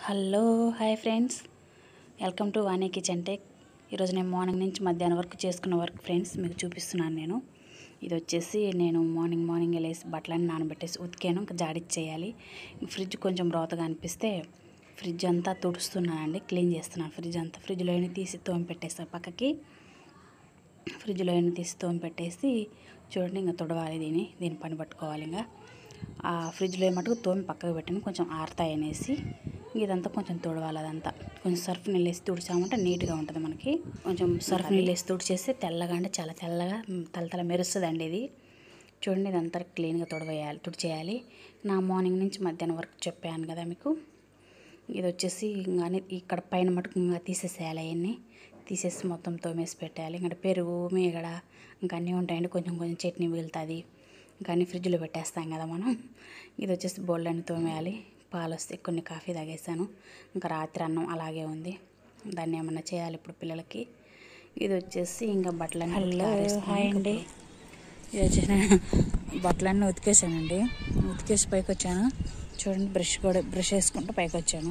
Hello hi friends welcome to Vani kitchen tech ఈరోజు నేను morning నుంచి మధ్యాహ్నం వరకు చేసుకున్న వర్క్ ఫ్రెండ్స్ మీకు చూపిస్తున్నాను నేను ఇది వచ్చేసి నేను మార్నింగ్ మార్నింగ్ వెళ్ళేసి బట్టలన్నీ నానబెట్టేసి ఉతికాను ఇంకా జాడిచ్చేయాలి ఫ్రిడ్జ్ కొంచెం రోతగా అనిపిస్తే ఫ్రిడ్జ్ అంతా తుడుస్తున్నానండి క్లీన్ చేస్తున్నాను ఫ్రిడ్జ్ అంతా ఫ్రిడ్జ్లో తీసి తోమి పెట్టేస్తాను పక్కకి ఫ్రిడ్జ్లో ఎన్ని తీసి తోమి పెట్టేసి చూడండి ఇంకా తుడవాలి దీన్ని దీన్ని పని పట్టుకోవాలి ఇంకా ఆ ఫ్రిడ్జ్లో మటుకు తోమి పక్కకు పెట్టాను కొంచెం ఆరుతాయి అనేసి ఇదంతా కొంచెం తుడవాలి అదంతా కొంచెం సర్ఫ్ నీళ్ళు వేసి తుడిచామంటే నీట్గా ఉంటుంది మనకి కొంచెం సర్ఫ్ నీళ్ళు వేసి తుడిచేస్తే తెల్లగా అంటే చాలా తెల్లగా మ్, తలతల మెరుస్తుందండి ఇది చూడండి ఇదంతా క్లీన్గా తుడవేయాలి తుడిచేయాలి నా మార్నింగ్ నుంచి మధ్యాహ్నం వరకు చెప్పాను కదా మీకు ఇది వచ్చేసి ఇంకా అన్ని ఇక్కడ పైన మటుకు ఇంకా తీసేసేయాలి అవన్నీ తీసేసి మొత్తం తోమేసి పెట్టేయాలి ఇంకా పెరుగు మీగడ ఇంకా అన్నీ ఉంటాయండి కొంచెం కొంచెం చట్నీ మిగులుతుంది ఇంకా అన్ని ఫ్రిడ్జ్లో పెట్టేస్తాం కదా మనం ఇది వచ్చేసి బౌల్ అన్ని తోమేయాలి పాలు వస్తే కొన్ని కాఫీ తాగేసాను ఇంకా రాత్రి అన్నం అలాగే ఉంది దాన్ని ఏమన్నా చేయాలి ఇప్పుడు పిల్లలకి ఇది వచ్చేసి ఇంకా బట్టలన్నీ హలో ఆరేసుకున్నాను. హాయ్ అండి ఇది వచ్చేసి బట్టలన్నీ ఉతికేసానండి ఉతికేసి పైకి వచ్చాను చూడండి బ్రష్ కూడా బ్రష్ వేసుకుంటూ పైకి వచ్చాను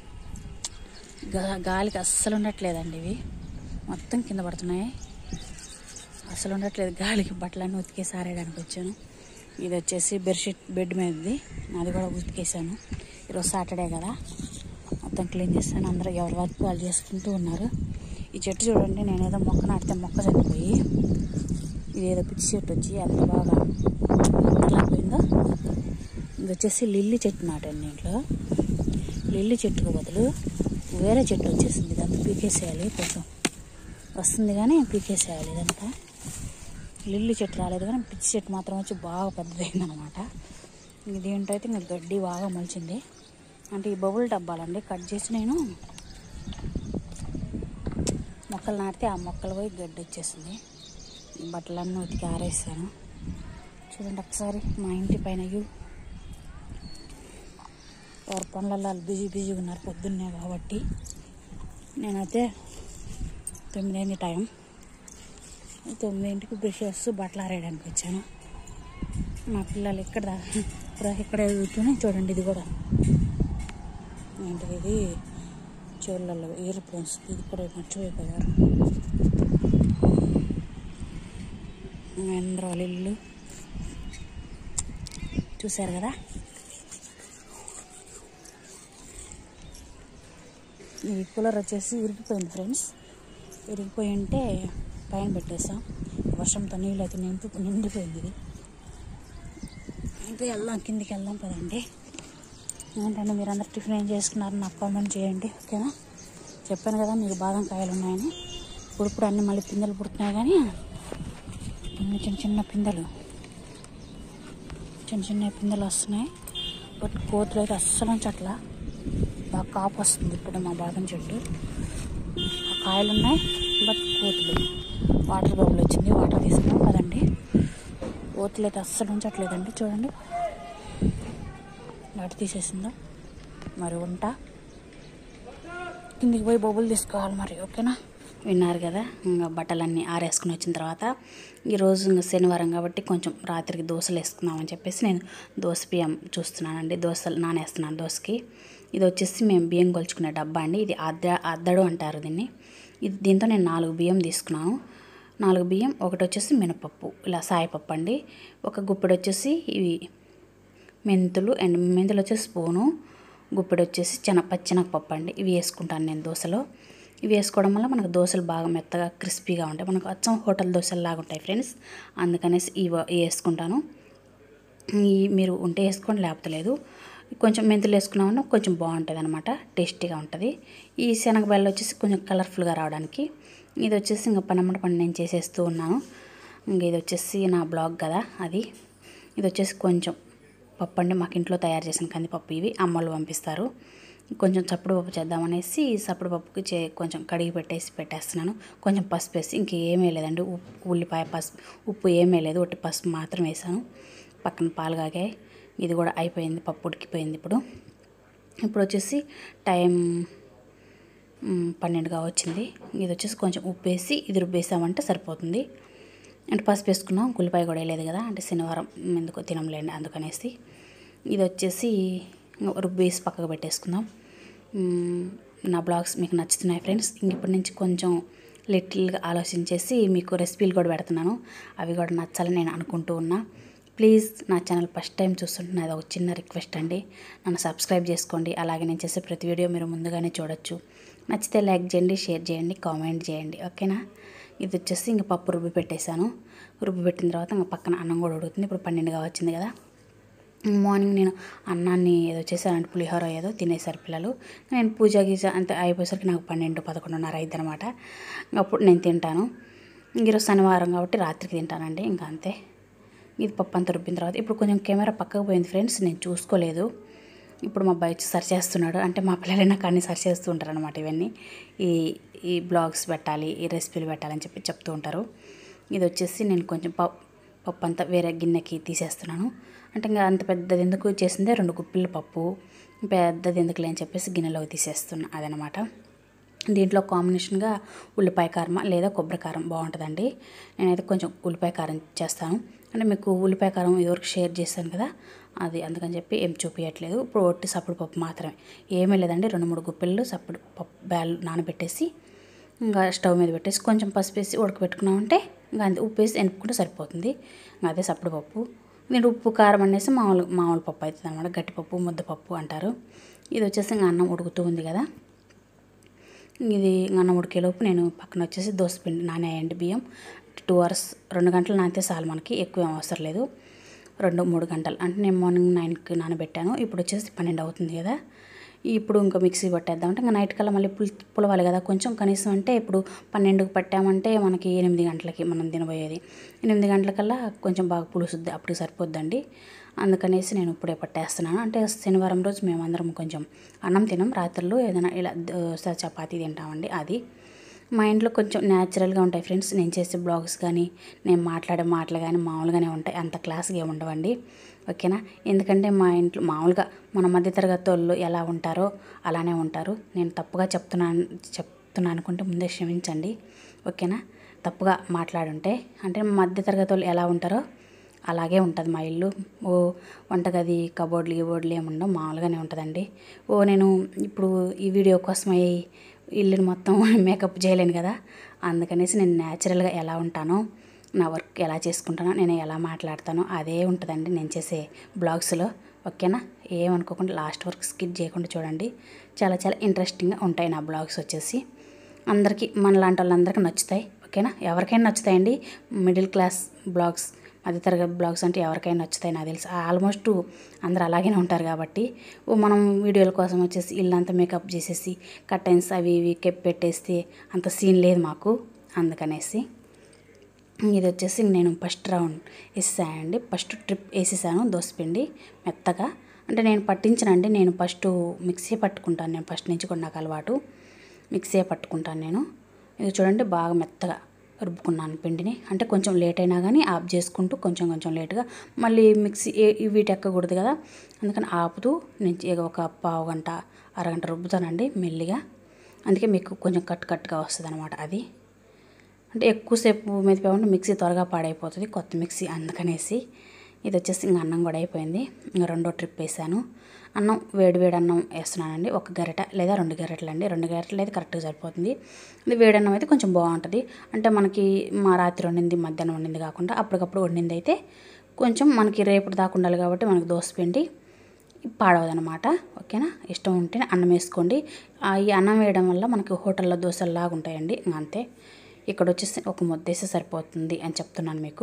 గా- గాలికి అస్సలు ఉండట్లేదండి ఇవి మొత్తం కింద పడుతున్నాయి అసలు ఉండట్లేదు గాలికి బట్టలన్నీ ఉతికేసి ఆరేయడానికి వచ్చాను ఇది వచ్చేసి బెడ్షీట్ బెడ్ మీదది అది కూడా ఉతికేసాను ఈరోజు సాటర్డే కదా మొత్తం క్లీన్ చేస్తాను అందరూ ఎవరి వర్క్ వాళ్ళు చేసుకుంటూ ఉన్నారు ఈ చెట్టు చూడండి నేను ఏదో మొక్క నాటితే మొక్క చనిపోయి ఇది ఏదో పిచ్చి చెట్టు వచ్చి ఎంత బాగా ఎలా పోయిందో ఇది వచ్చేసి లిల్లీ చెట్టు నాటాను దీంట్లో లిల్లీ చెట్టుకు బదులు వేరే చెట్టు వచ్చేసింది ఇదంతా పీకేసేయాలి కొంచెం వస్తుంది కానీ పీకేసేయాలి ఇదంతా లిల్లీ చెట్టు రాలేదు కానీ పిచ్చి చెట్టు మాత్రం వచ్చి బాగా పెద్దదైంది అనమాట దీంట్లో అయితే ఇంకా గడ్డి బాగా మొలిచింది అంటే ఈ బబుల్ డబ్బాలండి కట్ చేసి నేను మొక్కలు నాటితే ఆ మొక్కలు పోయి గడ్డి వచ్చేసింది బట్టలన్నీ ఉతికి ఆరేసాను చూడండి ఒకసారి మా ఇంటి పైన వ్యూ ఎవరి పనులలో వాళ్ళు బిజీ బిజీగా ఉన్నారు పొద్దున్నే కాబట్టి నేనైతే తొమ్మిదైంది టైం తొమ్మిదింటికి బ్రష్ చేస్తూ బట్టలు ఆరేయడానికి వచ్చాను మా పిల్లలు ఇక్కడ దా- ఇక్కడ ఇక్కడ కూర్చొని చూడండి ఇది కూడా ఏంటిది ఇది చెవులలో ఇయర్ ఫోన్స్ ఇది కూడా మర్చిపోయిపోయారు మహేంద్ర వాళ్ళ ఇల్లు చూశారు కదా ఈ కూలర్ వచ్చేసి విరిగిపోయింది ఫ్రెండ్స్ విరిగిపోయి ఉంటే పైన పెట్టేసాం వర్షంతో నీళ్ళు అయితే నింపి నిండిపోయింది ఇది ఇంకా వెళ్దాం కిందికి వెళ్దాం పదండి ఏంటంటే మీరు అందరు టిఫిన్ ఏం చేసుకున్నారు నాకు కామెంట్ చేయండి ఓకేనా చెప్పాను కదా మీకు బాదం కాయలు ఉన్నాయని ఇప్పుడు ఇప్పుడు అన్ని మళ్ళీ పిందెలు పుడుతున్నాయి కానీ చిన్న చిన్న చిన్న పిందెలు చిన్న చిన్న పిందెలు వస్తున్నాయి బట్ కోతులు అయితే అస్సలు ఉంచట్లా బాగా కాపు వస్తుంది ఇప్పుడు మా బాదం చెట్టు ఆ కాయలు ఉన్నాయి బట్ కోతులు వాటర్ బబుల్ వచ్చింది వాటర్ తీసుకున్నాం కదండి కోతులు అయితే అస్సలు ఉంచట్లేదండి చూడండి వాటి తీసేసిందా మరి ఉంటా కిందికి పోయి బొబ్బులు తీసుకోవాలి మరి ఓకేనా విన్నారు కదా ఇంకా బట్టలన్నీ ఆరేసుకుని వచ్చిన తర్వాత ఈరోజు ఇంకా శనివారం కాబట్టి కొంచెం రాత్రికి దోశలు వేసుకుందామని చెప్పేసి నేను దోశ బియ్యం చూస్తున్నానండి దోశలు నానేస్తున్నాను దోశకి ఇది వచ్చేసి మేము బియ్యం కొలుచుకునే డబ్బా అండి ఇది అద్ద అద్దడు అంటారు దీన్ని ఇది దీంతో నేను నాలుగు బియ్యం తీసుకున్నాను నాలుగు బియ్యం ఒకటి వచ్చేసి మినపప్పు ఇలా సాయపప్పు అండి ఒక గుప్పెడు వచ్చేసి ఇవి మెంతులు అండ్ మెంతులు వచ్చేసి స్పూను గుప్పెడు వచ్చేసి చెన పచ్చెనగపప్పు అండి ఇవి వేసుకుంటాను నేను దోశలో ఇవి వేసుకోవడం వల్ల మనకు దోశలు బాగా మెత్తగా క్రిస్పీగా ఉంటాయి మనకు అచ్చం హోటల్ దోశలు లాగా ఉంటాయి ఫ్రెండ్స్ అందుకనేసి ఇవి ఇవి వేసుకుంటాను ఈ మీరు ఉంటే వేసుకోండి లేకపోతే లేదు కొంచెం మెంతులు వేసుకున్నామన్నా కొంచెం బాగుంటుంది అనమాట టేస్టీగా ఉంటుంది ఈ శనగబెల్ల వచ్చేసి కొంచెం కలర్ఫుల్గా రావడానికి ఇది వచ్చేసి ఇంకా పనమ్మట పని నేను చేసేస్తూ ఉన్నాను ఇంక ఇది వచ్చేసి నా బ్లాగ్ కదా అది ఇది వచ్చేసి కొంచెం పప్పు అండి మాకు ఇంట్లో తయారు చేసిన కందిపప్పు ఇవి అమ్మలు పంపిస్తారు కొంచెం చప్పుడు పప్పు చేద్దామనేసి ఈ చప్పుడు పప్పుకి చే కొంచెం కడిగి పెట్టేసి పెట్టేస్తున్నాను కొంచెం పసుపు వేసి ఇంకేమీ లేదండి ఉప్పు ఉల్లిపాయ పసుపు ఉప్పు ఏమీ లేదు ఒట్టి పసుపు మాత్రం వేసాను పక్కన పాలు కాగాయి ఇది కూడా అయిపోయింది పప్పు ఉడికిపోయింది ఇప్పుడు ఇప్పుడు వచ్చేసి టైం మ్, పన్నెండుగా వచ్చింది ఇది వచ్చేసి కొంచెం ఉప్పు వేసి ఇది రుబ్బేసామంటే సరిపోతుంది అంటే పసుపు వేసుకున్నాం ఉల్లిపాయ కూడా వేయలేదు కదా అంటే శనివారం ఎందుకో తినంలేండి అందుకనేసి ఇది వచ్చేసి రుబ్బేసి పక్కకు పెట్టేసుకుందాం మ్, నా బ్లాగ్స్ మీకు నచ్చుతున్నాయి ఫ్రెండ్స్ ఇంక ఇప్పటి నుంచి కొంచెం లిటిల్గా ఆలోచించేసి మీకు రెసిపీలు కూడా పెడుతున్నాను అవి కూడా నచ్చాలని నేను అనుకుంటూ ఉన్నా ప్లీజ్ నా ఛానల్ ఫస్ట్ టైం చూస్తుంటున్నా అది ఒక చిన్న రిక్వెస్ట్ అండి నన్ను సబ్స్క్రైబ్ చేసుకోండి అలాగే నేను చేసే ప్రతి వీడియో మీరు ముందుగానే చూడొచ్చు నచ్చితే లైక్ చేయండి షేర్ చేయండి కామెంట్ చేయండి ఓకేనా ఇది వచ్చేసి ఇంక పప్పు రుబ్బి పెట్టేశాను రుబ్బి పెట్టిన తర్వాత ఇంకా పక్కన అన్నం కూడా ఉడుకుతుంది ఇప్పుడు పన్నెండుగా వచ్చింది కదా మార్నింగ్ నేను అన్నాన్ని ఏదో చేశానంటే పులిహోర ఏదో తినేసారు పిల్లలు నేను పూజ గీజ అంతే అయిపోయేసరికి నాకు పన్నెండు పదకొండున్నర అయింది అనమాట అప్పుడు నేను తింటాను ఈరోజు శనివారం కాబట్టి రాత్రికి తింటానండి ఇంకా అంతే ఇది పప్పు అంతా రుబ్బిన తర్వాత ఇప్పుడు కొంచెం కెమెరా పక్కకు పోయింది ఫ్రెండ్స్ నేను చూసుకోలేదు ఇప్పుడు మా అబ్బాయి వచ్చి సర్చ్ చేస్తున్నాడు అంటే మా పిల్లలైనా కానీ సర్చ్ చేస్తూ ఉంటారు అనమాట ఇవన్నీ ఈ ఈ బ్లాగ్స్ పెట్టాలి ఈ రెసిపీలు పెట్టాలని చెప్పి చెప్తూ ఉంటారు ఇది వచ్చేసి నేను కొంచెం పప్పు పప్పు అంతా వేరే గిన్నెకి తీసేస్తున్నాను అంటే ఇంకా అంత పెద్దది ఎందుకు చేసిందే రెండు గుప్పిళ్ళ పప్పు పెద్దది ఎందుకులే అని చెప్పేసి గిన్నెలోకి తీసేస్తున్నా అదనమాట దీంట్లో కాంబినేషన్గా ఉల్లిపాయ కారం లేదా కొబ్బరి కారం బాగుంటుందండి నేనైతే కొంచెం ఉల్లిపాయ కారం చేస్తాను అంటే మీకు ఉల్లిపాయ కారం ఇదివరకు షేర్ చేశాను కదా అది అందుకని చెప్పి ఏం చూపించట్లేదు ఇప్పుడు ఒట్టి సప్పుడు పప్పు మాత్రమే ఏమీ లేదండి రెండు మూడు గుప్పిళ్ళు సప్పుడు పప్పు బ్యాల్ నానబెట్టేసి ఇంకా స్టవ్ మీద పెట్టేసి కొంచెం పసుపు వేసి ఉడకబెట్టుకున్నామంటే ఇంకా అంతే ఉప్పు వేసి ఎనుపుకుంటే సరిపోతుంది ఇంకా అదే సప్పుడు పప్పు దీంట్లో ఉప్పు కారం అనేసి మామూలు మామూలు పప్పు అవుతుంది అనమాట గట్టిపప్పు ముద్దపప్పు అంటారు ఇది వచ్చేసి ఇంకా అన్నం ఉడుకుతూ ఉంది కదా ఇది అన్నం ఉడికేలోపు నేను పక్కన వచ్చేసి దోసపిండి నానేయండి బియ్యం టూ అవర్స్ రెండు గంటలు నానితే చాలు మనకి ఎక్కువ ఏం అవసరం లేదు రెండు మూడు గంటలు అంటే నేను మార్నింగ్ నైన్కి నానబెట్టాను ఇప్పుడు వచ్చేసి పన్నెండు అవుతుంది కదా ఇప్పుడు ఇంకా మిక్సీ పట్టేద్దామంటే ఇంకా నైట్ కల్లా మళ్ళీ పుల్ పులవాలి కదా కొంచెం కనీసం అంటే ఇప్పుడు పన్నెండుకి పట్టామంటే మనకి ఎనిమిది గంటలకి మనం తినబోయేది ఎనిమిది గంటలకల్లా కొంచెం బాగా పులుసుద్ది అప్పుడు సరిపోద్దండి అందుకనేసి నేను ఇప్పుడే పట్టేస్తున్నాను అంటే శనివారం రోజు మేమందరం కొంచెం అన్నం తినం రాత్రులు ఏదైనా ఇలా దోశ చపాతీ తింటామండి అది మా ఇంట్లో కొంచెం న్యాచురల్గా ఉంటాయి ఫ్రెండ్స్ నేను చేసే బ్లాగ్స్ కానీ నేను మాట్లాడే మాటలు కానీ మామూలుగానే ఉంటాయి అంత క్లాస్గా ఏమి ఉండవండి ఓకేనా ఎందుకంటే మా ఇంట్లో మామూలుగా మన మధ్యతరగతి వాళ్ళు ఎలా ఉంటారో అలానే ఉంటారు నేను తప్పుగా చెప్తున్నాను చెప్తున్నాను అనుకుంటే ముందే క్షమించండి ఓకేనా తప్పుగా మాట్లాడుంటే అంటే మధ్యతరగతి వాళ్ళు ఎలా ఉంటారో అలాగే ఉంటుంది మా ఇల్లు ఓ వంటగది కబోర్డ్లు గిబోర్డ్లు ఏమి ఉండవు మామూలుగానే ఉంటుందండి ఓ నేను ఇప్పుడు ఈ వీడియో కోసమై ఇల్లుని మొత్తం మేకప్ చేయలేను కదా అందుకనేసి నేను న్యాచురల్గా ఎలా ఉంటానో నా వర్క్ ఎలా చేసుకుంటానో నేను ఎలా మాట్లాడతానో అదే ఉంటుందండి నేను చేసే బ్లాగ్స్లో ఓకేనా ఏమనుకోకుండా లాస్ట్ వరకు స్కిప్ చేయకుండా చూడండి చాలా చాలా ఇంట్రెస్టింగ్గా ఉంటాయి నా బ్లాగ్స్ వచ్చేసి అందరికీ మన లాంటి వాళ్ళందరికీ నచ్చుతాయి ఓకేనా ఎవరికైనా నచ్చుతాయండి మిడిల్ క్లాస్ బ్లాగ్స్ మధ్యతరగతి బ్లాగ్స్ అంటే ఎవరికైనా నచ్చుతాయి నాకు తెలుసు ఆల్మోస్ట్ అందరూ అలాగే ఉంటారు కాబట్టి ఓ మనం వీడియోల కోసం వచ్చేసి ఇల్లంతా మేకప్ చేసేసి కర్టెన్స్ అవి ఇవి కెప్ పెట్టేస్తే అంత సీన్ లేదు మాకు అందుకనేసి ఇది వచ్చేసి నేను ఫస్ట్ రౌండ్ వేసేసానండి ఫస్ట్ ట్రిప్ వేసేసాను దోసపిండి మెత్తగా అంటే నేను పట్టించనండి నేను ఫస్ట్ మిక్సీ పట్టుకుంటాను నేను ఫస్ట్ నుంచి కూడా నాకు అలవాటు మిక్సీ పట్టుకుంటాను నేను ఇది చూడండి బాగా మెత్తగా రుబ్బుకున్నాను పిండిని అంటే కొంచెం లేట్ అయినా కానీ ఆఫ్ చేసుకుంటూ కొంచెం కొంచెం లేట్గా మళ్ళీ మిక్సీ ఏ- ఈ వీటి ఎక్కకూడదు కదా అందుకని ఆపుతూ నేను ఇక ఒక పావు గంట అరగంట రుబ్బుతానండి మెల్లిగా అందుకే మీకు కొంచెం కట్ కట్గా వస్తుంది అనమాట అది అంటే ఎక్కువసేపు మెదిపామంటే మిక్సీ త్వరగా పాడైపోతుంది కొత్త మిక్సీ అందుకనేసి ఇది వచ్చేసి ఇంకా అన్నం కూడా అయిపోయింది ఇంకా రెండో ట్రిప్ వేసాను అన్నం వేడి వేడి అన్నం వేస్తున్నానండి ఒక గరిట లేదా రెండు గరిటలు అండి రెండు గరిటలు అయితే కరెక్ట్గా సరిపోతుంది ఇది వేడి అన్నం అయితే కొంచెం బాగుంటుంది అంటే మనకి మా రాత్రి వండింది మధ్యాహ్నం వండింది కాకుండా అప్పటికప్పుడు వండింది అయితే కొంచెం మనకి రేపు దాకా ఉండాలి కాబట్టి మనకి దోశ పిండి పాడవదనమాట ఓకేనా ఇష్టం ఉంటే అన్నం వేసుకోండి ఆ, ఈ అన్నం వేయడం వల్ల మనకి హోటల్లో దోశల్లాగా ఉంటాయండి ఇంకా అంతే ఇక్కడ వచ్చేసి ఒక ముద్ద వేస్తే సరిపోతుంది అని చెప్తున్నాను మీకు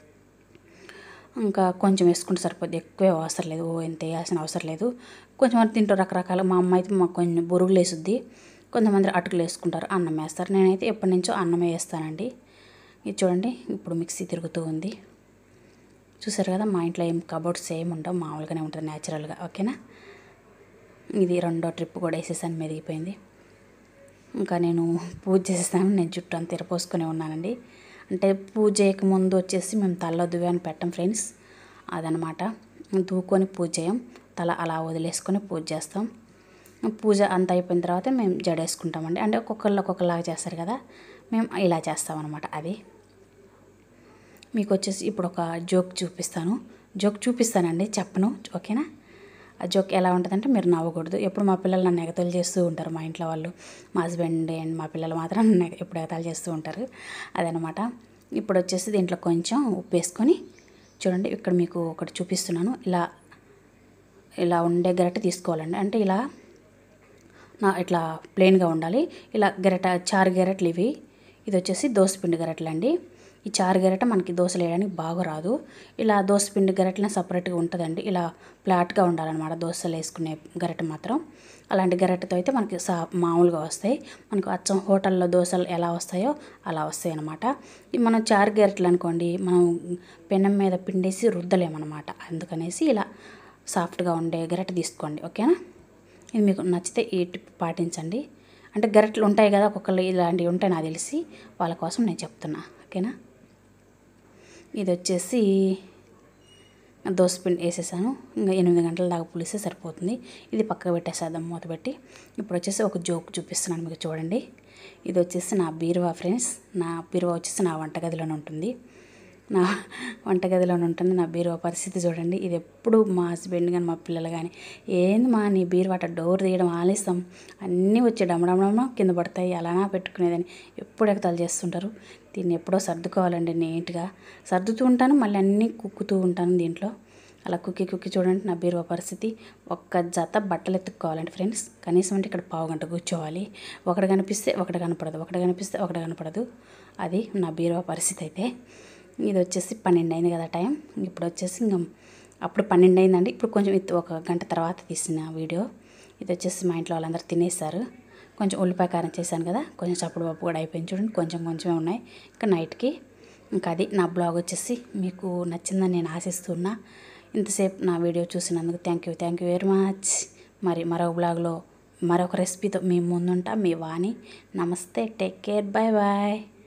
ఇంకా కొంచెం వేసుకుంటే సరిపోద్ది ఎక్కువ అవసరం లేదు ఓ ఎంత వేయాల్సిన అవసరం లేదు కొంచెం మంది తింటారు రకరకాల మా అమ్మ అయితే మాకు కొంచెం బొరుగులు వేసుద్ది కొంతమంది అటుకులు వేసుకుంటారు అన్నం వేస్తారు నేనైతే ఎప్పటి నుంచో అన్నమే వేస్తానండి ఇది చూడండి ఇప్పుడు మిక్సీ తిరుగుతూ ఉంది చూసారు కదా మా ఇంట్లో ఏం కబోర్డ్స్ ఏం ఉండవు మామూలుగానే ఉంటుంది న్యాచురల్గా ఓకేనా ఇది రెండో ట్రిప్ కూడా వేసేసాను మెరిగిపోయింది ఇంకా నేను పూజ చేసేసాను నేను జుట్టు అంతా తిరపోసుకొని ఉన్నానండి అంటే పూజ చేయక ముందు వచ్చేసి మేము తల దువ్వాని పెట్టం ఫ్రెండ్స్ అదనమాట దూకొని పూజ చేయం తల అలా వదిలేసుకొని పూజ చేస్తాం పూజ అంత అయిపోయిన తర్వాత మేము జడేసుకుంటామండి అంటే ఒక్కొక్కళ్ళు ఒక్కొక్కలాగా చేస్తారు కదా మేము ఇలా చేస్తామన్నమాట అది మీకు వచ్చేసి ఇప్పుడు ఒక జోక్ చూపిస్తాను జోక్ చూపిస్తానండి చెప్పను ఓకేనా ఆ జోక్ ఎలా ఉంటుందంటే మీరు నవ్వకూడదు ఎప్పుడు మా పిల్లలు నన్ను ఎగతాలు చేస్తూ ఉంటారు మా ఇంట్లో వాళ్ళు మా హస్బెండ్ అండ్ మా పిల్లలు మాత్రం నన్ను ఎగ- ఎప్పుడు ఎగతాలు చేస్తూ ఉంటారు అదనమాట ఇప్పుడు వచ్చేసి దీంట్లో కొంచెం ఉప్పు వేసుకొని చూడండి ఇక్కడ మీకు ఒకటి చూపిస్తున్నాను ఇలా ఇలా ఉండే గరిటె తీసుకోవాలండి అంటే ఇలా నా ఇట్లా ప్లెయిన్గా ఉండాలి ఇలా గెరట చారు గెరట్లు ఇవి ఇది వచ్చేసి దోసపిండి గెరట్లు అండి ఈ చారు గెరట మనకి దోశలు వేయడానికి బాగా రాదు ఇలా దోసపిండి గెరట్లనే సపరేట్గా ఉంటుందండి ఇలా ఫ్లాట్గా ఉండాలన్నమాట దోశలు వేసుకునే గెరట మాత్రం అలాంటి గెరటతో అయితే మనకి సా మామూలుగా వస్తాయి మనకు అచ్చం హోటల్లో దోశలు ఎలా వస్తాయో అలా వస్తాయి అన్నమాట ఈ మనం చారు గెరట్లు అనుకోండి మనం పెనం మీద పిండేసి రుద్దలేమన్నమాట అందుకనేసి ఇలా సాఫ్ట్గా ఉండే గెరట తీసుకోండి ఓకేనా ఇది మీకు నచ్చితే ఈ టిప్ పాటించండి అంటే గరిటెలు ఉంటాయి కదా ఒక్కొక్కరు ఇలాంటివి ఉంటాయి నాకు తెలిసి వాళ్ళ కోసం నేను చెప్తున్నా ఓకేనా ఇది వచ్చేసి దోసపిండి వేసేసాను ఇంకా ఎనిమిది గంటల దాకా పులిస్తే సరిపోతుంది ఇది పక్కకు పెట్టేసేద్దాం మూత పెట్టి ఇప్పుడు వచ్చేసి ఒక జోక్ చూపిస్తున్నాను మీకు చూడండి ఇది వచ్చేసి నా బీరువా ఫ్రెండ్స్ నా బీరువా వచ్చేసి నా వంటగదిలోనే ఉంటుంది నా వంటగదిలోనే ఉంటుంది నా బీరువా పరిస్థితి చూడండి ఇది ఎప్పుడు మా హస్బెండ్ కానీ మా పిల్లలు కానీ ఏంది మా నీ బీరువా అట్ట డోర్ తీయడం ఆలస్యం అన్నీ వచ్చి డమడమడమ కింద పడతాయి అలానా పెట్టుకునేదని ఎప్పుడు ఎగతాలు చేస్తుంటారు దీన్ని ఎప్పుడో సర్దుకోవాలండి నీట్గా సర్దుతూ ఉంటాను మళ్ళీ అన్నీ కుక్కుతూ ఉంటాను దీంట్లో అలా కుక్కి కుక్కి చూడండి నా బీరువా పరిస్థితి ఒక్క జత బట్టలు ఎత్తుక్కోవాలండి ఫ్రెండ్స్ కనీసం అంటే ఇక్కడ పావు గంట కూర్చోవాలి ఒకటి కనిపిస్తే ఒకటి కనపడదు ఒకటి కనిపిస్తే ఒకటి కనపడదు అది నా బీరువా పరిస్థితి అయితే ఇది వచ్చేసి పన్నెండు అయింది కదా టైం ఇప్పుడు వచ్చేసి ఇంకా అప్పుడు పన్నెండు అయిందండి ఇప్పుడు కొంచెం ఇది ఒక గంట తర్వాత తీసిన వీడియో ఇది వచ్చేసి మా ఇంట్లో వాళ్ళందరూ తినేస్తారు కొంచెం ఉల్లిపాయ కారం చేశాను కదా కొంచెం చప్పుడు పప్పు కూడా అయిపోయింది చూడండి కొంచెం కొంచెమే ఉన్నాయి ఇంకా నైట్కి ఇంకా అది నా బ్లాగ్ వచ్చేసి మీకు నచ్చిందని నేను ఆశిస్తున్నా ఇంతసేపు నా వీడియో చూసినందుకు thank you thank you very much మరి మరొక బ్లాగ్లో మరొక రెసిపీతో మీ ముందుంటా మీ వాణి నమస్తే టేక్ కేర్ బాయ్ బాయ్